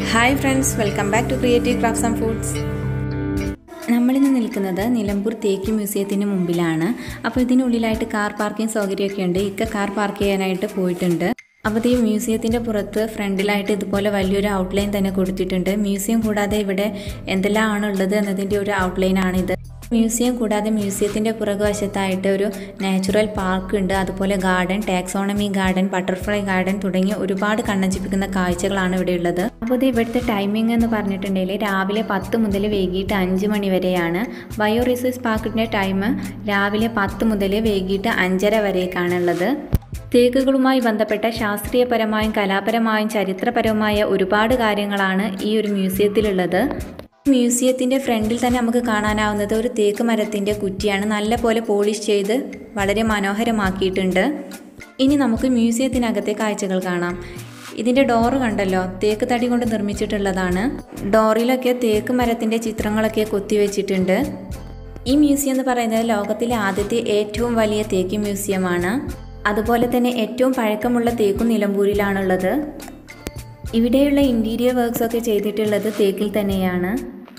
hi friends welcome back to creative crafts and foods നമ്മളിന്ന് നിൽക്കുന്നത് നിലമ്പൂർ തേക്ക് മ്യൂസിയത്തിന് മുമ്പിലാണ് അപ്പോൾ ഇതിനുള്ളിലായിട്ട് കാർ പാർക്കിംഗ് സൗകര്യമൊക്കെ ഉണ്ട് ഇക്ക കാർ പാർക്ക് ചെയ്യാനായിട്ട് പോയിട്ടുണ്ട് അപ്പോൾ ഈ മ്യൂസിയത്തിൻ്റെ പുറത്ത് ഫ്രണ്ടിലായിട്ട് ഇതുപോലെ വലിയൊരു ഔട്ട്ലൈൻ തന്നെ കൊടുത്തിട്ടുണ്ട് മ്യൂസിയം കൂടാതെ ഇവിടെ എന്തെല്ലാം ആണുള്ളത് എന്നതിൻ്റെ ഒരു ഔട്ട്ലൈൻ ആണിത് മ്യൂസിയം കൂടാതെ മ്യൂസിയത്തിൻ്റെ പുറകുവശത്തായിട്ട് ഒരു നാച്ചുറൽ പാർക്ക് ഉണ്ട് അതുപോലെ garden taxonomy garden butterfly garden തുടങ്ങിയ ഒരുപാട് കണ്ണഞ്ചിപ്പിക്കുന്ന കാഴ്ചകളാണ് ഇവിടെ ഉള്ളത് അപ്പോൾ ഇത് ഇവിടുത്തെ ടൈമിംഗ് എന്ന് പറഞ്ഞിട്ടുണ്ടെങ്കിൽ രാവിലെ പത്ത് മുതൽ വൈകിട്ട് അഞ്ച് മണി വരെയാണ് ബയോ റിസർച്ച് പാർക്കിൻ്റെ ടൈം രാവിലെ പത്ത് മുതൽ വൈകിട്ട് അഞ്ചര വരേക്കാണുള്ളത് തേക്കുകളുമായി ബന്ധപ്പെട്ട ശാസ്ത്രീയപരമായും കലാപരമായും ചരിത്രപരവുമായ ഒരുപാട് കാര്യങ്ങളാണ് ഈ ഒരു മ്യൂസിയത്തിലുള്ളത് മ്യൂസിയത്തിൻ്റെ ഫ്രണ്ടിൽ തന്നെ നമുക്ക് കാണാനാവുന്നത് ഒരു തേക്ക് മരത്തിൻ്റെ കുറ്റിയാണ് നല്ല പോലെ പോളിഷ് ചെയ്ത് വളരെ മനോഹരമാക്കിയിട്ടുണ്ട് ഇനി നമുക്ക് മ്യൂസിയത്തിനകത്തെ കാഴ്ചകൾ കാണാം ഇതിൻ്റെ ഡോറ് കണ്ടല്ലോ തേക്ക് തടി കൊണ്ട് നിർമ്മിച്ചിട്ടുള്ളതാണ് ഡോറിലൊക്കെ തേക്ക് മരത്തിൻ്റെ ചിത്രങ്ങളൊക്കെ കൊത്തിവെച്ചിട്ടുണ്ട് ഈ മ്യൂസിയം എന്ന് പറയുന്നത് ലോകത്തിലെ ആദ്യത്തെ ഏറ്റവും വലിയ തേക്ക് മ്യൂസിയമാണ് അതുപോലെ തന്നെ ഏറ്റവും പഴക്കമുള്ള തേക്കും നിലമ്പൂരിലാണുള്ളത് ഇവിടെയുള്ള ഇൻറ്റീരിയർ വർക്ക്സ് ഒക്കെ ചെയ്തിട്ടുള്ളത് തേക്കിൽ തന്നെയാണ്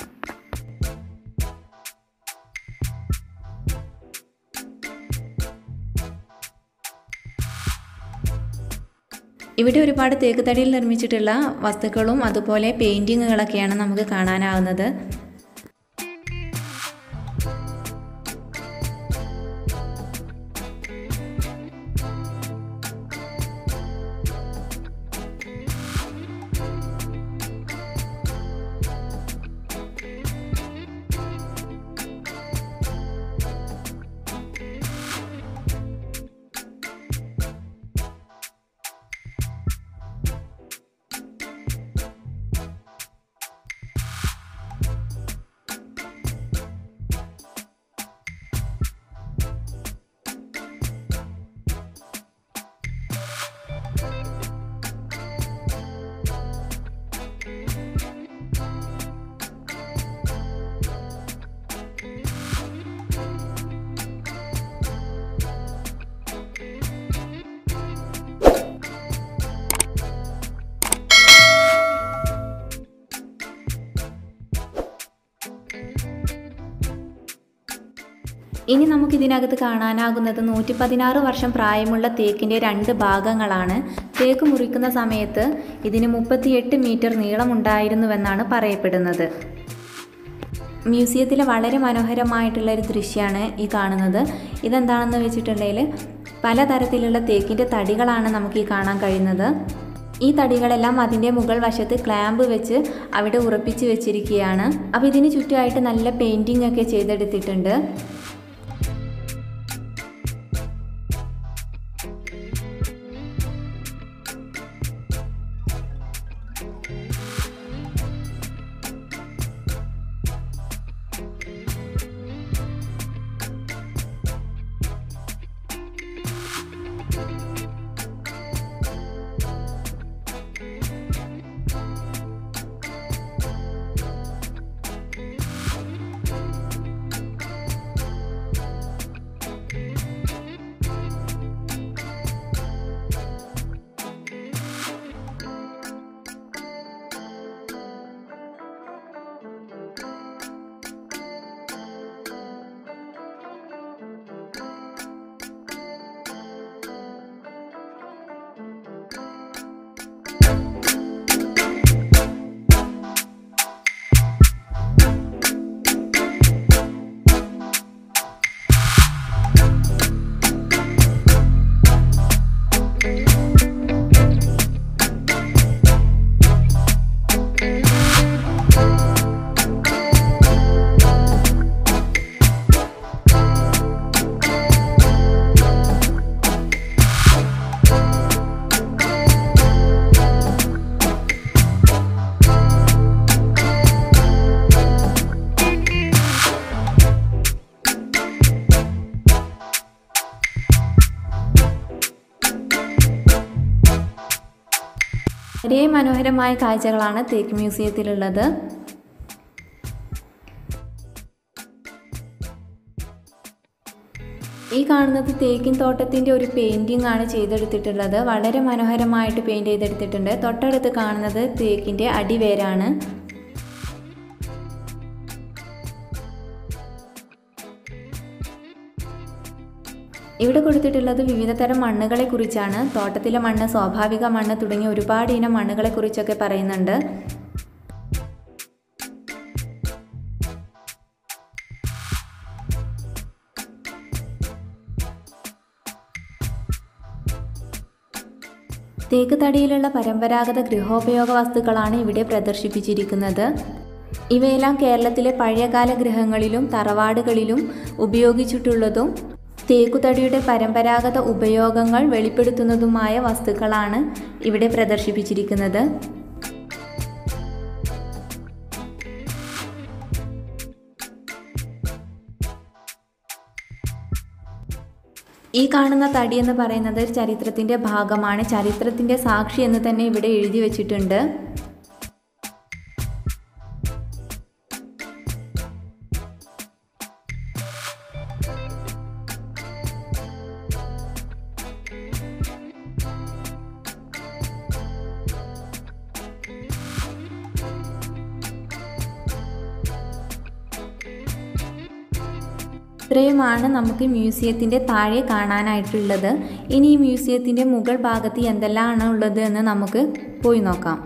ഇവിടെ ഒരുപാട് തേക്ക് തടിയിൽ നിർമ്മിച്ചിട്ടുള്ള വസ്തുക്കളും അതുപോലെ പെയിൻറ്റിങ്ങുകളൊക്കെയാണ് നമുക്ക് കാണാനാവുന്നത് ഇനി നമുക്ക് ഇതിനകത്ത് കാണാനാകുന്നത് നൂറ്റി പതിനാറ് വർഷം പ്രായമുള്ള തേക്കിൻ്റെ രണ്ട് ഭാഗങ്ങളാണ് തേക്ക് മുറിക്കുന്ന സമയത്ത് ഇതിന് മുപ്പത്തിയെട്ട് മീറ്റർ നീളമുണ്ടായിരുന്നുവെന്നാണ് പറയപ്പെടുന്നത് മ്യൂസിയത്തിലെ വളരെ മനോഹരമായിട്ടുള്ള ഒരു ദൃശ്യമാണ് ഈ കാണുന്നത് ഇതെന്താണെന്ന് വെച്ചിട്ടുണ്ടെങ്കിൽ പലതരത്തിലുള്ള തേക്കിൻ്റെ തടികളാണ് നമുക്ക് ഈ കാണാൻ കഴിയുന്നത് ഈ തടികളെല്ലാം അതിൻ്റെ മുകൾ വശത്ത് ക്ലാമ്പ് വെച്ച് അവിടെ ഉറപ്പിച്ച് വെച്ചിരിക്കുകയാണ് അപ്പോൾ ഇതിന് ചുറ്റുമായിട്ട് നല്ല പെയിൻറ്റിംഗ് ഒക്കെ ചെയ്തെടുത്തിട്ടുണ്ട് വളരെ മനോഹരമായ കാഴ്ചകളാണ് തേക്ക് മ്യൂസിയത്തിലുള്ളത് ഈ കാണുന്നത് തേക്കിൻ തോട്ടത്തിൻ്റെ ഒരു പെയിൻറ്റിംഗ് ആണ് ചെയ്തെടുത്തിട്ടുള്ളത് വളരെ മനോഹരമായിട്ട് പെയിൻറ് ചെയ്തെടുത്തിട്ടുണ്ട് തൊട്ടടുത്ത് കാണുന്നത് തേക്കിൻ്റെ അടിവേരാണ് ഇവിടെ കൊടുത്തിട്ടുള്ളത് വിവിധ തരം മണ്ണുകളെ കുറിച്ചാണ് തോട്ടത്തിലെ മണ്ണ് സ്വാഭാവിക മണ്ണ് തുടങ്ങിയ ഒരുപാട് ഇനം മണ്ണുകളെ കുറിച്ചൊക്കെ പറയുന്നുണ്ട് തേക്ക് തടിയിലുള്ള പരമ്പരാഗത ഗൃഹോപയോഗ വസ്തുക്കളാണ് ഇവിടെ പ്രദർശിപ്പിച്ചിരിക്കുന്നത് ഇവയെല്ലാം കേരളത്തിലെ പഴയകാല ഗൃഹങ്ങളിലും തറവാടുകളിലും ഉപയോഗിച്ചിട്ടുള്ളതും തേക്കുതടിയുടെ പരമ്പരാഗത ഉപയോഗങ്ങൾ വെളിപ്പെടുത്തുന്നതുമായ വസ്തുക്കളാണ് ഇവിടെ പ്രദർശിപ്പിച്ചിരിക്കുന്നത് ഈ കാണുന്ന തടി എന്ന് പറയുന്നത് ചരിത്രത്തിൻ്റെ ഭാഗമാണ് ചരിത്രത്തിൻ്റെ സാക്ഷി എന്ന് തന്നെ ഇവിടെ എഴുതി വച്ചിട്ടുണ്ട് ഇത്രയുമാണ് നമുക്ക് മ്യൂസിയത്തിൻ്റെ താഴെ കാണാനായിട്ടുള്ളത് ഇനി ഈ മ്യൂസിയത്തിൻ്റെ മുകൾ ഭാഗത്ത് എന്തെല്ലാമാണ് ഉള്ളത് എന്ന് നമുക്ക് പോയി നോക്കാം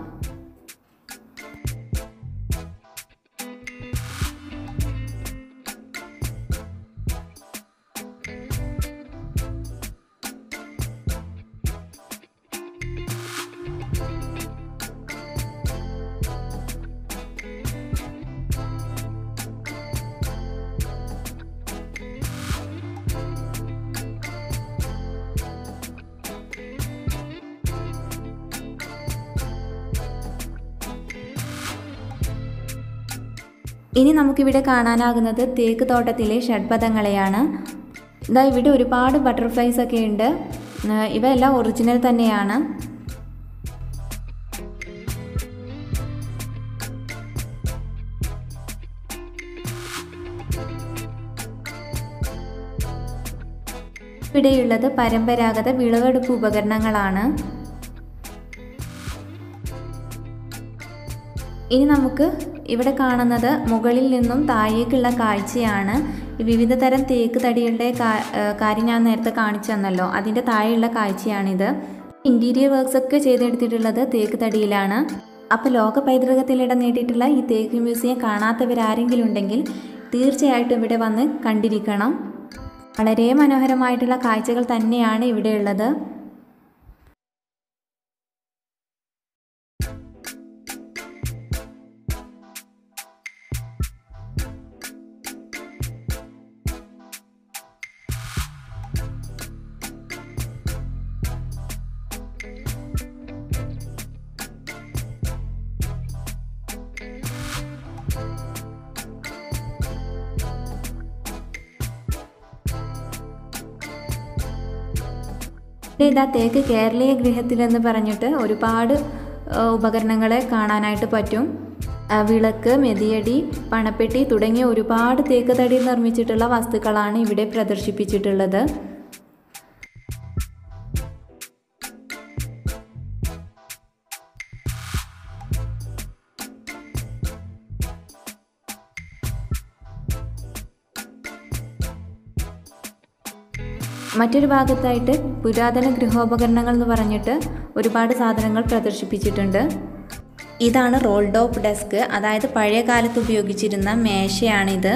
ഇനി നമുക്കിവിടെ കാണാനാകുന്നത് തേക്ക് തോട്ടത്തിലെ ഷഡ്പഥങ്ങളെയാണ് ഇതാ ഇവിടെ ഒരുപാട് ബട്ടർഫ്ലൈസ് ഒക്കെ ഉണ്ട് ഏർ ഇവയെല്ലാം ഒറിജിനൽ തന്നെയാണ് ഇവിടെയുള്ളത് പരമ്പരാഗത വിളവെടുപ്പ് ഉപകരണങ്ങളാണ് ഇനി നമുക്ക് ഇവിടെ കാണുന്നത് മുകളിൽ നിന്നും താഴേക്കുള്ള കാഴ്ചയാണ് ഈ വിവിധ തരം തേക്ക് തടികളുടെ കാ- ഏർ കാര്യം ഞാൻ നേരത്തെ കാണിച്ചു തന്നല്ലോ അതിൻ്റെ താഴെയുള്ള കാഴ്ചയാണിത് ഇൻറ്റീരിയർ വർക്ക്സ് ഒക്കെ ചെയ്തെടുത്തിട്ടുള്ളത് തേക്ക് തടിയിലാണ് അപ്പോൾ ലോക പൈതൃകത്തിൽ ഇടം നേടിയിട്ടുള്ള ഈ തേക്ക് മ്യൂസിയം കാണാത്തവരാരെങ്കിലും ഉണ്ടെങ്കിൽ തീർച്ചയായിട്ടും ഇവിടെ വന്ന് കണ്ടിരിക്കണം വളരെ മനോഹരമായിട്ടുള്ള കാഴ്ചകൾ തന്നെയാണ് ഇവിടെയുള്ളത് ഇവിടെ ഇതാ തേക്ക് കേരളീയ ഗൃഹത്തിലെന്ന് പറഞ്ഞിട്ട് ഒരുപാട് ഉപകരണങ്ങളെ കാണാനായിട്ട് പറ്റും ആ, വിളക്ക് മെതിയടി പണപ്പെട്ടി തുടങ്ങിയ ഒരുപാട് തേക്ക് തടിയിൽ നിർമ്മിച്ചിട്ടുള്ള വസ്തുക്കളാണ് ഇവിടെ പ്രദർശിപ്പിച്ചിട്ടുള്ളത് മറ്റൊരു ഭാഗത്തായിട്ട് പുരാതന ഗൃഹോപകരണങ്ങൾ എന്ന് പറഞ്ഞിട്ട് ഒരുപാട് സാധനങ്ങൾ പ്രദർശിപ്പിച്ചിട്ടുണ്ട് ഇതാണ് റോൾ ടോപ്പ് ഡെസ്ക് അതായത് പഴയ കാലത്ത് ഉപയോഗിച്ചിരുന്ന മേശയാണിത്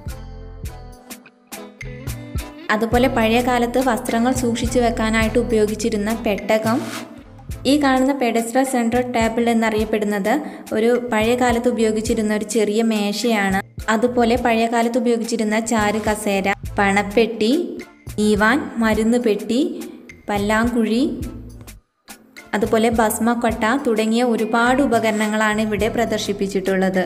അതുപോലെ പഴയ കാലത്ത് വസ്ത്രങ്ങൾ സൂക്ഷിച്ചു വെക്കാനായിട്ട് ഉപയോഗിച്ചിരുന്ന പെട്ടകം ഈ കാണുന്ന പെഡസ്ട്രൽ സെൻട്രൽ ടേബിൾ എന്നറിയപ്പെടുന്നത് ഒരു പഴയ കാലത്ത് ഉപയോഗിച്ചിരുന്ന ഒരു ചെറിയ മേശയാണ് അതുപോലെ പഴയ കാലത്ത് ഉപയോഗിച്ചിരുന്ന ചാരു കസേര പണപ്പെട്ടി ഈവാൻ മരുന്ന് പെട്ടി പല്ലാങ്കുഴി അതുപോലെ ഭസ്മക്കൊട്ട തുടങ്ങിയ ഒരുപാട് ഉപകരണങ്ങളാണ് ഇവിടെ പ്രദർശിപ്പിച്ചിട്ടുള്ളത്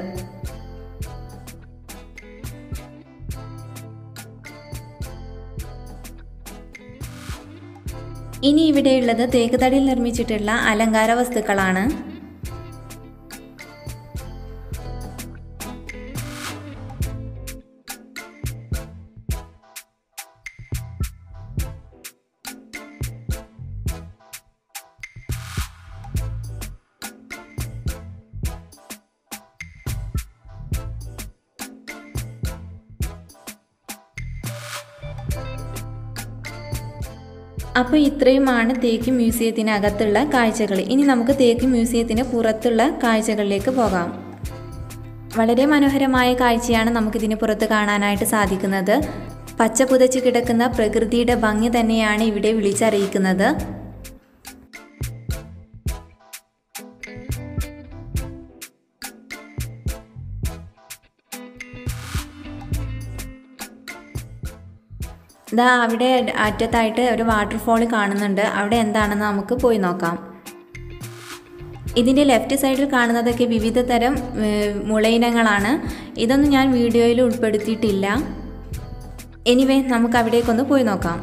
ഇനി ഇവിടെയുള്ളത് തേക്കുതടിയിൽ നിർമ്മിച്ചിട്ടുള്ള അലങ്കാര വസ്തുക്കളാണ് അപ്പോൾ ഇത്രയുമാണ് തേക്ക് മ്യൂസിയത്തിനകത്തുള്ള കാഴ്ചകൾ ഇനി നമുക്ക് തേക്ക് മ്യൂസിയത്തിന് പുറത്തുള്ള കാഴ്ചകളിലേക്ക് പോകാം വളരെ മനോഹരമായ കാഴ്ചയാണ് നമുക്കിതിന് പുറത്ത് കാണാനായിട്ട് സാധിക്കുന്നത് പച്ച പുതച്ച് കിടക്കുന്ന പ്രകൃതിയുടെ ഭംഗി തന്നെയാണ് ഇവിടെ വിളിച്ചറിയിക്കുന്നത് ഇതാ അവിടെ അറ്റത്തായിട്ട് ഒരു വാട്ടർഫോൾ കാണുന്നുണ്ട് അവിടെ എന്താണെന്ന് നമുക്ക് പോയി നോക്കാം ഇതിൻ്റെ ലെഫ്റ്റ് സൈഡിൽ കാണുന്നതൊക്കെ വിവിധ തരം മുളയിനങ്ങളാണ് ഇതൊന്നും ഞാൻ വീഡിയോയിൽ ഉൾപ്പെടുത്തിയിട്ടില്ല എനിവേ നമുക്ക് അവിടേക്കൊന്ന് പോയി നോക്കാം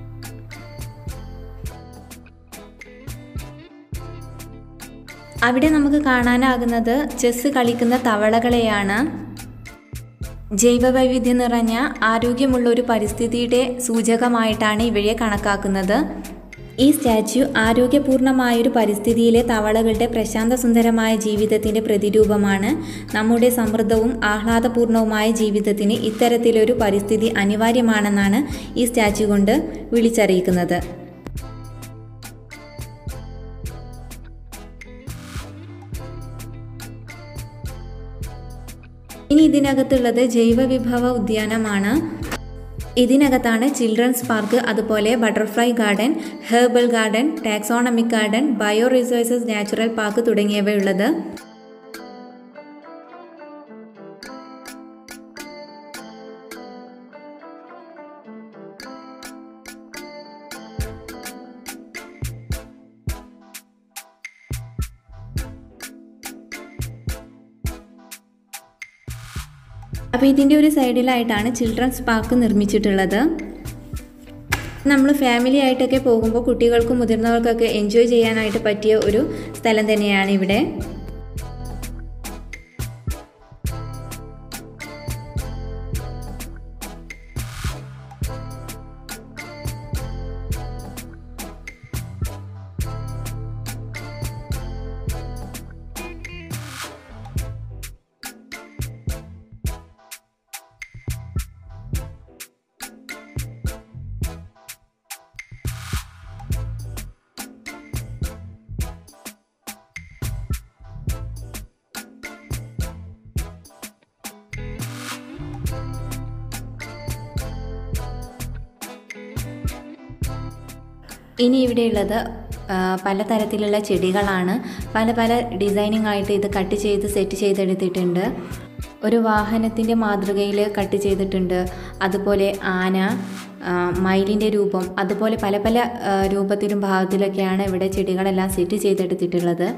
അവിടെ നമുക്ക് കാണാനാകുന്നത് ചെസ്സ് കളിക്കുന്ന തവളകളെയാണ് ജൈവവൈവിധ്യം നിറഞ്ഞ ആരോഗ്യമുള്ള ഒരു പരിസ്ഥിതിയുടെ സൂചകമായിട്ടാണ് ഇവയെ കണക്കാക്കുന്നത് ഈ സ്റ്റാച്യു ആരോഗ്യപൂർണമായൊരു പരിസ്ഥിതിയിലെ തവളകളുടെ പ്രശാന്ത സുന്ദരമായ ജീവിതത്തിൻ്റെ പ്രതിരൂപമാണ് നമ്മുടെ സമൃദ്ധവും ആഹ്ലാദപൂർണവുമായ ജീവിതത്തിന് ഇത്തരത്തിലൊരു പരിസ്ഥിതി അനിവാര്യമാണെന്നാണ് ഈ സ്റ്റാച്യു കൊണ്ട് വിളിച്ചറിയിക്കുന്നത് ഇനി ഇതിനകത്തുള്ളത് ജൈവവിഭവ ഉദ്യാനമാണ് ഇതിനകത്താണ് ചിൽഡ്രൻസ് പാർക്ക് അതുപോലെ butterfly garden herbal garden taxonomic garden bio resources natural park തുടങ്ങിയവയുള്ളത് അപ്പോൾ ഇതിൻ്റെ ഒരു സൈഡിലായിട്ടാണ് ചിൽഡ്രൻസ് പാർക്ക് നിർമ്മിച്ചിട്ടുള്ളത് നമ്മൾ ഫാമിലി ആയിട്ടൊക്കെ പോകുമ്പോൾ കുട്ടികൾക്കും മുതിർന്നവർക്കൊക്കെ എൻജോയ് ചെയ്യാനായിട്ട് പറ്റിയ ഒരു സ്ഥലം തന്നെയാണ് ഇവിടെ ഇനി ഇവിടെയുള്ളത് പലതരത്തിലുള്ള ചെടികളാണ് പല പല ഡിസൈനിങ് ആയിട്ട് ഇത് കട്ട് ചെയ്ത് സെറ്റ് ചെയ്തെടുത്തിട്ടുണ്ട് ഒരു വാഹനത്തിൻ്റെ മാതൃകയിൽ കട്ട് ചെയ്തിട്ടുണ്ട് അതുപോലെ ആന മയിലിൻ്റെ രൂപം അതുപോലെ പല പല രൂപത്തിലും ഭാഗത്തിലൊക്കെയാണ് ഇവിടെ ചെടികളെല്ലാം സെറ്റ് ചെയ്തെടുത്തിട്ടുള്ളത്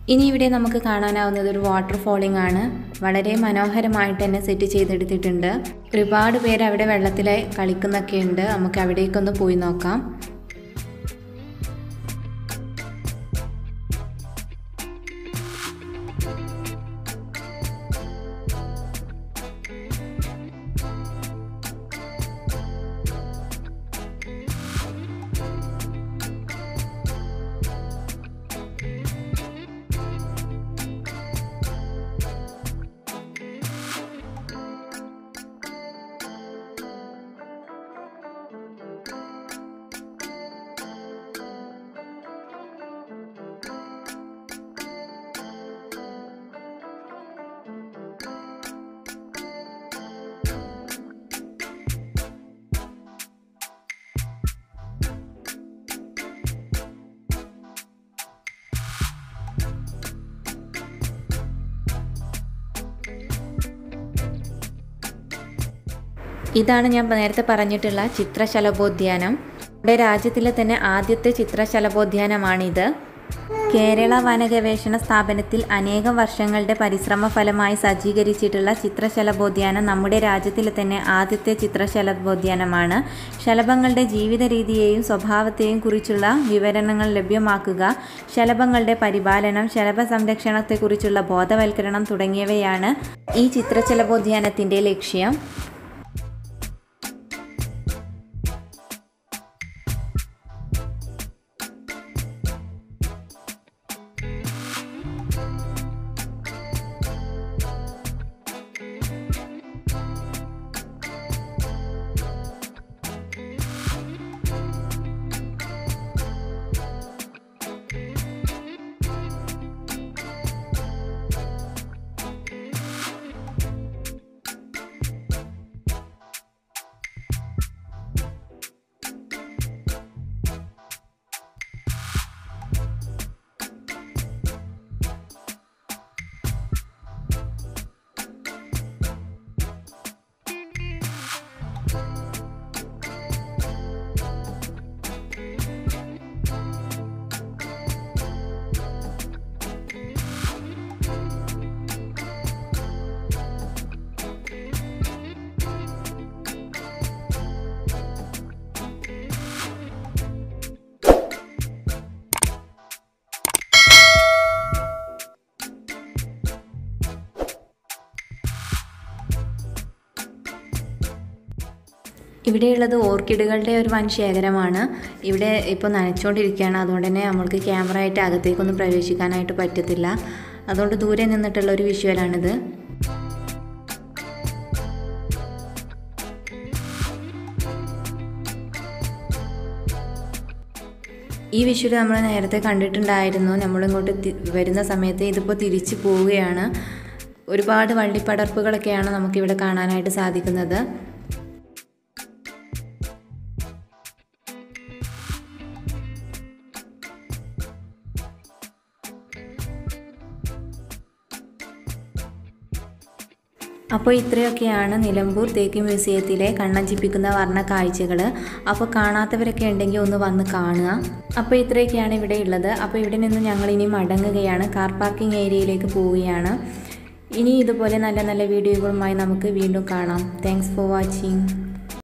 ഇനി ഇവിടെ നമുക്ക് കാണാനാവുന്നത് ഒരു വാട്ടർ ഫോളിംഗ് ആണ് വളരെ മനോഹരമായിട്ട് തന്നെ സെറ്റ് ചെയ്തെടുത്തിട്ടുണ്ട് ഒരുപാട് പേര് അവിടെ വെള്ളത്തിൽ കളിക്കുന്നൊക്കെ ഉണ്ട് നമുക്ക് അവിടേക്കൊന്ന് പോയി നോക്കാം ഇതാണ് ഞാൻ നേരത്തെ പറഞ്ഞിട്ടുള്ള ചിത്രശലഭോദ്യാനം നമ്മുടെ രാജ്യത്തിലെ തന്നെ ആദ്യത്തെ ചിത്രശലഭോദ്യാനമാണിത് കേരള വന ഗവേഷണ സ്ഥാപനത്തിൽ അനേകം വർഷങ്ങളുടെ പരിശ്രമ ഫലമായി സജ്ജീകരിച്ചിട്ടുള്ള ചിത്രശലഭോദ്യാനം നമ്മുടെ രാജ്യത്തിലെ തന്നെ ആദ്യത്തെ ചിത്രശലഭോദ്യാനമാണ് ശലഭങ്ങളുടെ ജീവിത രീതിയെയും സ്വഭാവത്തെയും കുറിച്ചുള്ള വിവരണങ്ങൾ ലഭ്യമാക്കുക ശലഭങ്ങളുടെ പരിപാലനം ശലഭ സംരക്ഷണത്തെക്കുറിച്ചുള്ള ബോധവൽക്കരണം തുടങ്ങിയവയാണ് ഈ ചിത്രശലഭോദ്യാനത്തിൻ്റെ ലക്ഷ്യം ഇവിടെയുള്ളത് ഓർക്കിഡുകളുടെ ഒരു വൻ ശേഖരമാണ് ഇവിടെ ഇപ്പോൾ നനച്ചുകൊണ്ടിരിക്കുകയാണ് അതുകൊണ്ട് തന്നെ നമ്മൾക്ക് ക്യാമറ ആയിട്ട് അകത്തേക്കൊന്നും പ്രവേശിക്കാനായിട്ട് പറ്റത്തില്ല അതുകൊണ്ട് ദൂരെ നിന്നിട്ടുള്ള ഒരു വിഷ്വലാണിത് ഈ വിഷുവിൽ നമ്മൾ നേരത്തെ കണ്ടിട്ടുണ്ടായിരുന്നു നമ്മളിങ്ങോട്ട് തി- വരുന്ന സമയത്ത് ഇതിപ്പോൾ തിരിച്ചു പോവുകയാണ് ഒരുപാട് വള്ളിപ്പടർപ്പുകളൊക്കെയാണ് നമുക്കിവിടെ കാണാനായിട്ട് സാധിക്കുന്നത് അപ്പോൾ ഇത്രയൊക്കെയാണ് നിലമ്പൂർ തേക്ക് മ്യൂസിയത്തിലെ കണ്ണഞ്ചിപ്പിക്കുന്ന വർണ്ണ കാഴ്ചകൾ അപ്പോൾ കാണാത്തവരൊക്കെ ഉണ്ടെങ്കിൽ ഒന്ന് വന്ന് കാണുക അപ്പോൾ ഇത്രയൊക്കെയാണ് ഇവിടെ ഉള്ളത് അപ്പോൾ ഇവിടെ നിന്ന് ഞങ്ങൾ ഇനി മടങ്ങുകയാണ് കാർ പാർക്കിംഗ് ഏരിയയിലേക്ക് പോവുകയാണ് ഇനി ഇതുപോലെ നല്ല നല്ല വീഡിയോകളുമായി നമുക്ക് വീണ്ടും കാണാം താങ്ക്സ് ഫോർ വാച്ചിങ്